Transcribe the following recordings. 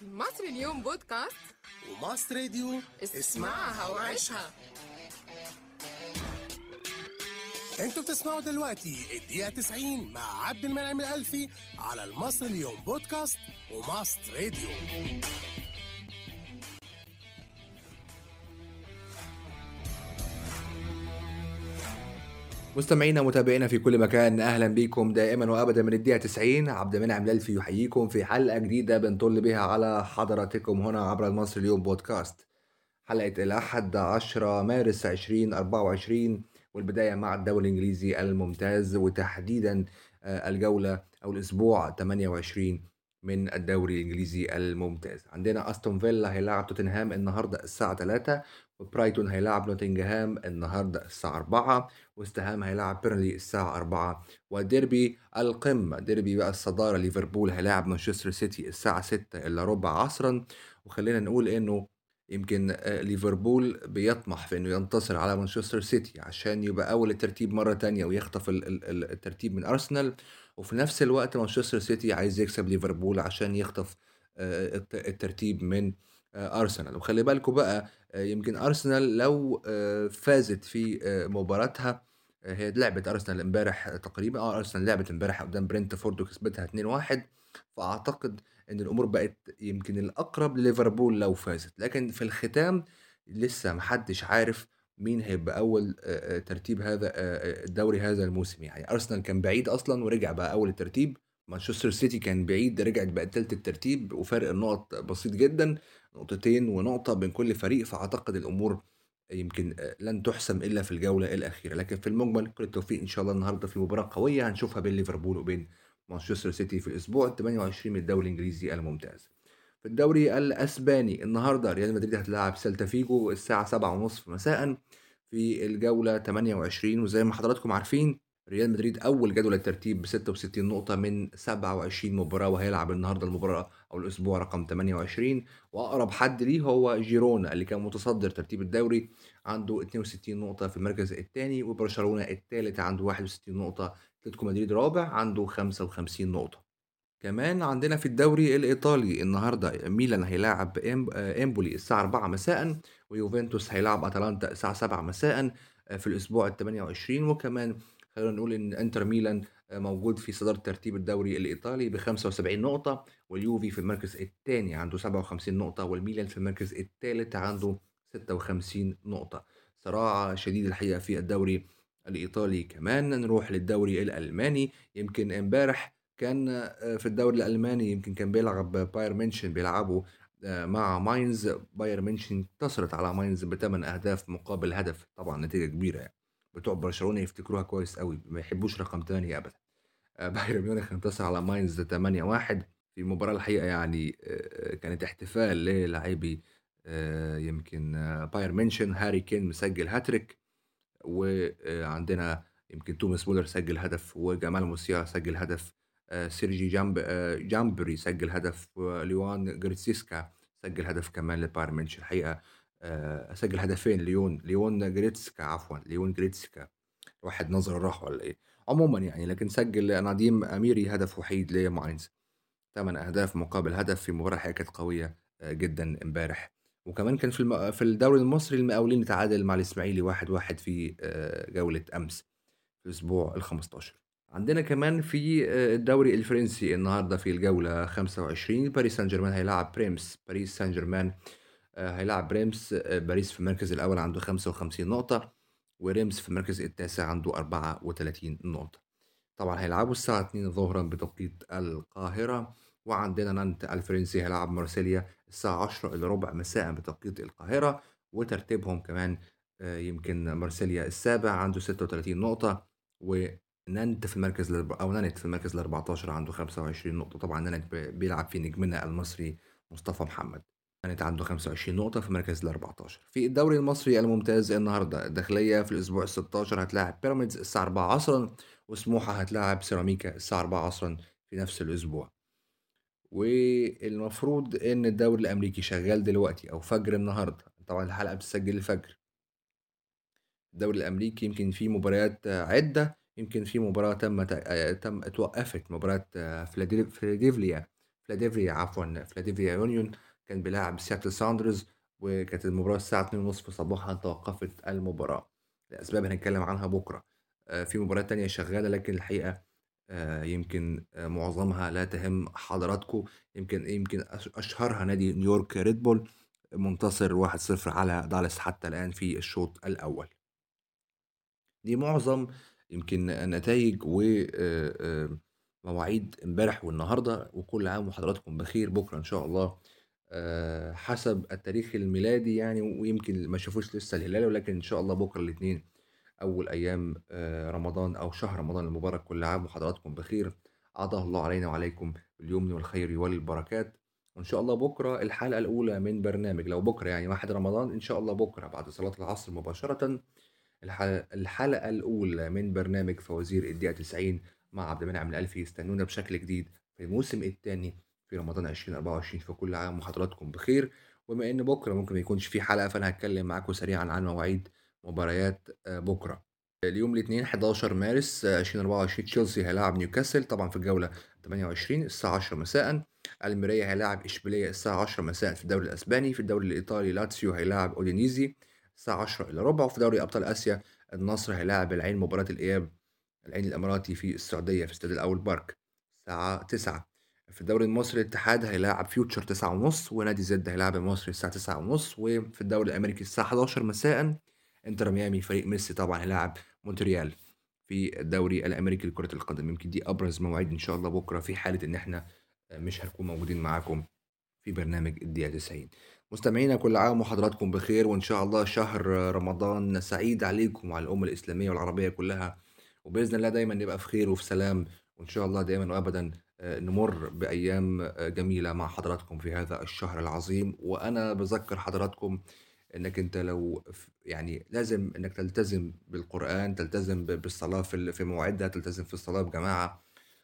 مصر اليوم بودكاست وماست راديو اسمعها وعيشها انتوا بتسمعوا دلوقتي الدقيقة 90 مع عبد المنعم الألفي على المصر اليوم بودكاست وماست راديو مستمعينا ومتابعينا في كل مكان اهلا بكم دائما وابدا من الدقيقه 90 عبد المنعم الالفي يحييكم في حلقه جديده بنطل بها على حضراتكم هنا عبر المصري اليوم بودكاست حلقه الاحد 10 مارس 2024 والبدايه مع الدوري الانجليزي الممتاز وتحديدا آه، الجوله او الاسبوع 28 من الدوري الانجليزي الممتاز عندنا استون فيلا هيلاعب توتنهام النهارده الساعه 3 وبرايتون هيلاعب نوتنجهام النهارده الساعه 4 وستهام هيلاعب بيرنلي الساعه 4 وديربي القمه ديربي بقى الصداره ليفربول هيلاعب مانشستر سيتي الساعه 6 الا ربع عصرا وخلينا نقول انه يمكن آه، ليفربول بيطمح في انه ينتصر على مانشستر سيتي عشان يبقى اول الترتيب مره تانية ويخطف ال- ال- ال- الترتيب من ارسنال وفي نفس الوقت مانشستر سيتي عايز يكسب ليفربول عشان يخطف آه، الت- الترتيب من آه، ارسنال وخلي بالكم بقى آه، يمكن ارسنال لو آه، فازت في آه، مباراتها آه، هي لعبت ارسنال امبارح تقريبا اه ارسنال لعبت امبارح قدام برنتفورد وكسبتها 2-1 فاعتقد ان الامور بقت يمكن الاقرب لليفربول لو فازت لكن في الختام لسه محدش عارف مين هيبقى اول آه، آه، ترتيب هذا آه، آه، الدوري هذا الموسم يعني ارسنال كان بعيد اصلا ورجع بقى اول الترتيب مانشستر سيتي كان بعيد رجعت بقى تالت الترتيب وفارق النقط بسيط جدا نقطتين ونقطة بين كل فريق فأعتقد الأمور يمكن آه، لن تحسم إلا في الجولة الأخيرة لكن في المجمل كل التوفيق إن شاء الله النهاردة في مباراة قوية هنشوفها بين ليفربول وبين مانشستر سيتي في الأسبوع ال 28 من الدوري الإنجليزي الممتاز في الدوري الأسباني النهاردة ريال مدريد هتلاعب سيلتا فيجو الساعة 7:30 مساء في الجولة 28 وزي ما حضراتكم عارفين ريال مدريد أول جدول الترتيب ب 66 نقطة من 27 مباراة وهيلعب النهاردة المباراة أو الأسبوع رقم 28 وأقرب حد ليه هو جيرونا اللي كان متصدر ترتيب الدوري عنده 62 نقطة في المركز الثاني وبرشلونة الثالث عنده 61 نقطة اتلتيكو مدريد رابع عنده 55 نقطة كمان عندنا في الدوري الإيطالي النهاردة ميلان هيلاعب إم- آه، إمبولي الساعة 4 مساء ويوفنتوس هيلاعب أتلانتا الساعة 7 مساء آه، في الأسبوع ال 28 وكمان خلينا نقول إن إنتر ميلان آه، موجود في صدارة ترتيب الدوري الإيطالي ب 75 نقطة واليوفي في المركز الثاني عنده 57 نقطة والميلان في المركز الثالث عنده 56 نقطة صراع شديد الحقيقة في الدوري الإيطالي كمان نروح للدوري الألماني يمكن امبارح كان آه، في الدوري الألماني يمكن كان بيلعب باير مينشن بيلعبوا آه، مع ماينز باير مينشن انتصرت على ماينز بثمان أهداف مقابل هدف طبعا نتيجة كبيرة يعني بتوع برشلونة يفتكروها كويس قوي ما يحبوش رقم 8 أبدا آه، بايرن ميونخ انتصر على ماينز 8-1 في مباراة الحقيقة يعني آه، كانت احتفال للاعبي آه، يمكن آه، باير مينشن هاري كين مسجل هاتريك وعندنا يمكن توماس مولر سجل هدف وجمال موسيالا سجل هدف آه، سيرجي جامب آه، جامبري سجل هدف وليوان جريتسيسكا سجل هدف كمان لبايرن ميونخ الحقيقة آه، سجل هدفين ليون ليون جريتسكا عفوا ليون جريتسكا واحد نظره راح ولا ايه عموما يعني لكن سجل نديم اميري هدف وحيد لماينز ثمان اهداف مقابل هدف في مباراه حقيقة كانت قويه آه، جدا امبارح وكمان كان في الم... في الدوري المصري المقاولين تعادل مع الاسماعيلي واحد واحد في آه، جوله امس في الاسبوع ال 15 عندنا كمان في آه، الدوري الفرنسي النهارده في الجوله 25 باريس سان جيرمان هيلاعب بريمس باريس سان جيرمان آه، هيلاعب بريمس آه، باريس في المركز الاول عنده 55 نقطه وريمس في المركز التاسع عنده 34 نقطة طبعا هيلعبوا الساعة 2 ظهرا بتوقيت القاهرة وعندنا نانت الفرنسي هيلعب مارسيليا الساعة 10 إلا ربع مساء بتوقيت القاهرة وترتيبهم كمان آه، يمكن مارسيليا السابع عنده 36 نقطة ونانت في المركز الأرب- أو نانت في المركز ال 14 عنده 25 نقطة طبعا نانت ب- بيلعب في نجمنا المصري مصطفى محمد كانت عنده 25 نقطة في مركز ال 14 في الدوري المصري الممتاز النهاردة الداخلية في الأسبوع ال 16 هتلاعب بيراميدز الساعة 4 عصرا وسموحة هتلاعب سيراميكا الساعة 4 عصرا في نفس الأسبوع والمفروض إن الدوري الأمريكي شغال دلوقتي أو فجر النهاردة طبعا الحلقة بتسجل الفجر الدوري الأمريكي يمكن في مباريات آه، عدة يمكن في مباراة تم تم اتوقفت مباراة آه، فيلادلف- فيلادلفيا فلاديفيا عفوا فلاديفيا يونيون كان بيلاعب سياتل ساوندرز وكانت المباراة الساعة 2:30 صباحا توقفت المباراة لأسباب هنتكلم عنها بكرة آه، في مباريات تانية شغالة لكن الحقيقة آه، يمكن آه، معظمها لا تهم حضراتكم يمكن يمكن أش- أشهرها نادي نيويورك ريد بول منتصر 1-0 على دالاس حتى الآن في الشوط الأول دي معظم يمكن نتائج ومواعيد امبارح والنهارده وكل عام وحضراتكم بخير بكره ان شاء الله آه، حسب التاريخ الميلادي يعني ويمكن ما شافوش لسه الهلال ولكن ان شاء الله بكره الاثنين اول ايام آه، رمضان او شهر رمضان المبارك كل عام وحضراتكم بخير عطاه الله علينا وعليكم باليمن والخير والبركات وان شاء الله بكره الحلقه الاولى من برنامج لو بكره يعني واحد رمضان ان شاء الله بكره بعد صلاه العصر مباشره الح- الحلقة الأولى من برنامج فوازير الدقيقة 90 مع عبد المنعم الألفي استنونا بشكل جديد في الموسم الثاني في رمضان 2024 فكل عام وحضراتكم بخير وبما إن بكرة ممكن ما يكونش في حلقة فأنا هتكلم معاكم سريعا عن مواعيد مباريات آه، بكرة اليوم الاثنين 11 مارس آه، 2024 تشيلسي هيلاعب نيوكاسل طبعا في الجولة 28 الساعة 10 مساء الميريا هيلاعب إشبيلية الساعة 10 مساء في الدوري الأسباني في الدوري الإيطالي لاتسيو هيلاعب أودينيزي الساعة 10 إلا ربع وفي دوري أبطال آسيا النصر هيلاعب العين مباراة الإياب العين الإماراتي في السعودية في استاد الأول بارك الساعة 9 في الدوري المصري الاتحاد هيلاعب فيوتشر 9 ونص ونادي زد هيلاعب المصري الساعة 9 ونص وفي الدوري الأمريكي الساعة 11 مساء انتر ميامي فريق ميسي طبعا هيلاعب مونتريال في الدوري الأمريكي لكرة القدم يمكن دي أبرز مواعيد إن شاء الله بكرة في حالة إن إحنا مش هنكون موجودين معاكم في برنامج الدقيقة 90 مستمعينا كل عام وحضراتكم بخير وإن شاء الله شهر رمضان سعيد عليكم وعلى الأمة الإسلامية والعربية كلها وبإذن الله دايما نبقى في خير وفي سلام وإن شاء الله دايما وأبدا آه، نمر بأيام آه، جميلة مع حضراتكم في هذا الشهر العظيم وأنا بذكر حضراتكم إنك أنت لو ف- يعني لازم إنك تلتزم بالقرآن تلتزم ب- بالصلاة في ال- في مواعيدها تلتزم في الصلاة بجماعة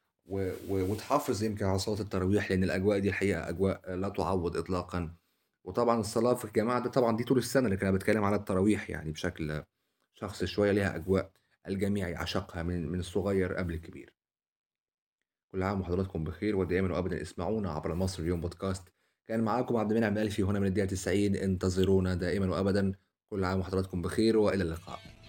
و- و- وتحافظ يمكن على صلاة التراويح لأن الأجواء دي الحقيقة أجواء لا تعوض إطلاقا وطبعا الصلاة في الجماعة ده طبعا دي طول السنة لكن أنا بتكلم على التراويح يعني بشكل شخصي شوية ليها أجواء الجميع يعشقها من من الصغير قبل الكبير كل عام وحضراتكم بخير ودائما وأبدا اسمعونا عبر مصر اليوم بودكاست كان معاكم عبد المنعم الألفي هنا من الدقيقة 90 انتظرونا دائما وأبدا كل عام وحضراتكم بخير وإلى اللقاء